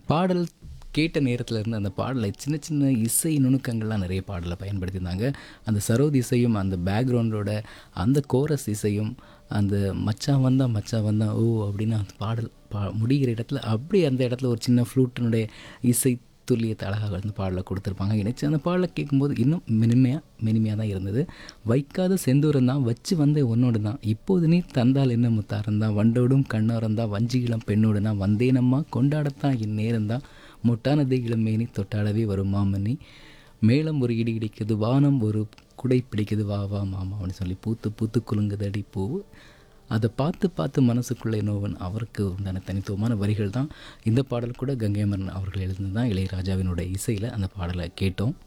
பாடல் கேட்ட நேரத்தில் இருந்து அந்த பாடலை சின்ன சின்ன இசை நுணுக்கங்கள்லாம் நிறைய பாடலை பயன்படுத்தியிருந்தாங்க அந்த சரோத் இசையும் அந்த பேக்ரவுண்டோட அந்த கோரஸ் இசையும் அந்த மச்சான் வந்தா மச்சான் வந்தா ஓ அப்படின்னு அந்த பாடல் பா முடிகிற இடத்துல அப்படியே அந்த இடத்துல ஒரு சின்ன ஃப்ளூட்டினுடைய இசை துல்லியத்தை அழகாக வந்து பாடலை கொடுத்துருப்பாங்க இணைச்சு அந்த பாடலை கேட்கும்போது இன்னும் மெனிமையாக மெனிமையாக தான் இருந்தது வைக்காத செந்தூரம் தான் வச்சு வந்த உன்னோடு தான் இப்போது நீ தந்தால் என்ன முத்தாரம் தான் வண்டோடும் கண்ணோரம் தான் வஞ்சிகிளம் பெண்ணோடு தான் வந்தேனம்மா கொண்டாடத்தான் என் நேரம் தான் முட்டானதை இளமேனி தொட்டாடவே வரும் மாமனி மேளம் ஒரு இடி இடிக்குது வானம் ஒரு குடை பிடிக்குது வா வா மாமா அப்படின்னு சொல்லி பூத்து பூத்து குலுங்குதடி பூ அதை பார்த்து பார்த்து மனசுக்குள்ளே நோவன் அவருக்கு உண்டான தனித்துவமான வரிகள் தான் இந்த பாடல் கூட கங்கைமரன் அவர்கள் எழுந்து தான் இளையராஜாவினுடைய இசையில் அந்த பாடலை கேட்டோம்